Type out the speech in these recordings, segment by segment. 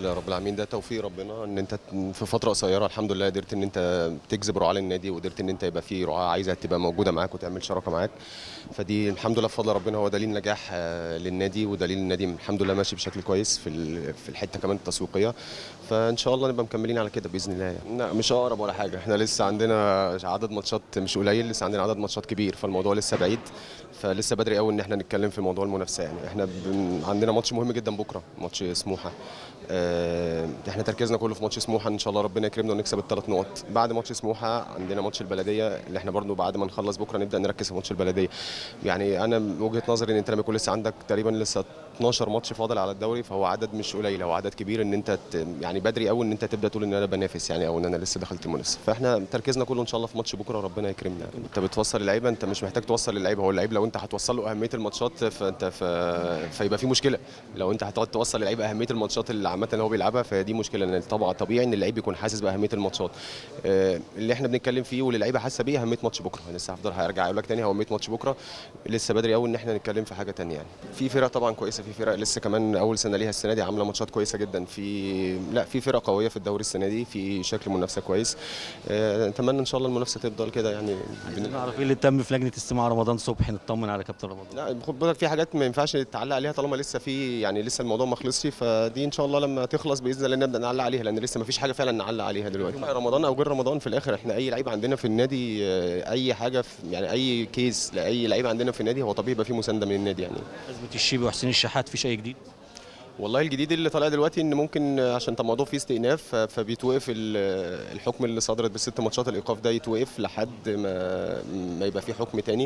لله رب العالمين ده توفيق ربنا ان انت في فتره قصيره الحمد لله قدرت ان انت تجذب رعاه للنادي وقدرت ان انت يبقى في رعاه عايزه تبقى موجوده معاك وتعمل شراكه معاك فدي الحمد لله بفضل ربنا هو دليل نجاح آه، للنادي ودليل النادي الحمد لله ماشي بشكل كويس في ال- في الحته كمان التسويقيه فان شاء الله نبقى مكملين على كده باذن الله يعني. لا مش اقرب ولا حاجه احنا لسه عندنا عدد ماتشات مش قليل لسه عندنا عدد ماتشات كبير فالموضوع لسه بعيد فلسه بدري قوي ان احنا نتكلم في موضوع المنافسه يعني احنا بن... عندنا ماتش مهم جدا بكره ماتش سموحه اه... احنا تركيزنا كله في ماتش سموحه ان شاء الله ربنا يكرمنا ونكسب الثلاث نقط بعد ماتش سموحه عندنا ماتش البلديه اللي احنا برضو بعد ما نخلص بكره نبدا نركز في ماتش البلديه يعني انا من وجهه نظري ان انت لما يكون لسه عندك تقريبا لسه 12 ماتش فاضل على الدوري فهو عدد مش قليل هو عدد كبير ان انت ت... يعني بدري قوي ان انت تبدا تقول ان انا بنافس يعني او ان انا لسه دخلت المنافسه فاحنا تركيزنا كله ان شاء الله في ماتش بكره ربنا يكرمنا انت بتوصل اللعيبه انت مش محتاج توصل للعيبه هو اللعيب لو انت هتوصل له اهميه الماتشات فانت ف... فيبقى في مشكله لو انت هتقعد توصل للعيب اهميه الماتشات اللي عامه اللي هو بيلعبها فدي مشكله لان طبعا طبيعي ان اللعيب يكون حاسس باهميه الماتشات آه، اللي احنا بنتكلم فيه واللي اللعيبه حاسه بيه اهميه ماتش بكره انا لسه هفضل هرجع اقول لك تاني هو اهميه ماتش بكره لسه بدري قوي ان احنا نتكلم في حاجه تانية يعني في فرق طبعا كويسه في فرق لسه كمان اول سنه ليها السنه دي عامله ماتشات كويسه جدا في لا في فرق قويه في الدوري السنه دي في شكل منافسه كويس آه، نتمنى ان شاء الله المنافسه تفضل كده يعني عايزين نعرف ايه اللي تم في لجنه استماع رمضان صبحي نطمن على كابتن رمضان لا خد بالك في حاجات ما ينفعش تعلق عليها طالما لسه في يعني لسه الموضوع ما خلصش فدي ان شاء الله لما تخلص باذن الله نبدا نعلق عليها لان لسه ما فيش حاجه فعلا نعلق عليها دلوقتي رمضان او غير رمضان في الاخر احنا اي لعيب عندنا في النادي آه، اي حاجه في يعني اي كيس لاي لعيب عندنا في النادي هو طبيعي يبقى فيه مسانده من النادي يعني ازمه الشيبي وحسين الشحات في شيء جديد والله الجديد اللي طالع دلوقتي ان ممكن عشان طب الموضوع فيه استئناف ف- فبيتوقف ال- الحكم اللي صدرت بالست ماتشات الايقاف ده يتوقف لحد ما ما يبقى فيه حكم تاني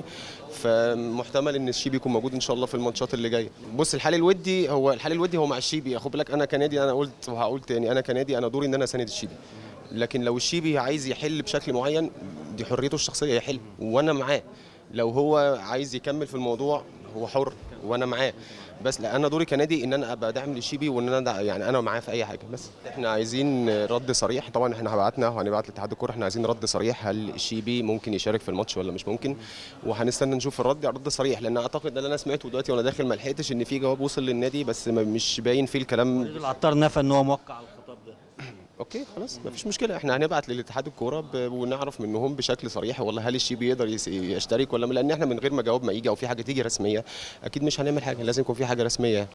فمحتمل ان الشيبي يكون موجود ان شاء الله في الماتشات اللي جايه بص الحال الودي هو الحال الودي هو مع الشيبي خد بالك انا كنادي انا قلت وهقول تاني انا كنادي انا دوري ان انا اساند الشيبي لكن لو الشيبي عايز يحل بشكل معين دي حريته الشخصيه يحل وانا معاه لو هو عايز يكمل في الموضوع هو حر وانا معاه بس لا انا دوري كنادي ان انا ابقى داعم للشيبي وان انا دع- يعني انا معاه في اي حاجه بس احنا عايزين رد صريح طبعا احنا بعتنا وهنبعت لاتحاد الكوره احنا عايزين رد صريح هل الشيبي ممكن يشارك في الماتش ولا مش ممكن وهنستنى نشوف الرد رد صريح لان اعتقد ده اللي انا سمعته دلوقتي وانا داخل ما لحقتش ان في جواب وصل للنادي بس ما- مش باين فيه الكلام وليد العطار نفى ان هو موقع على الخطاب ده اوكي خلاص مفيش مشكله احنا هنبعت للاتحاد الكوره ب- ونعرف منهم بشكل صريح والله هل الشيبي يقدر يس- يشترك ولا لا لان احنا من غير ما جواب ما يجي او في حاجه تيجي رسميه اكيد مش هنعمل حاجه لازم يكون في حاجه رسميه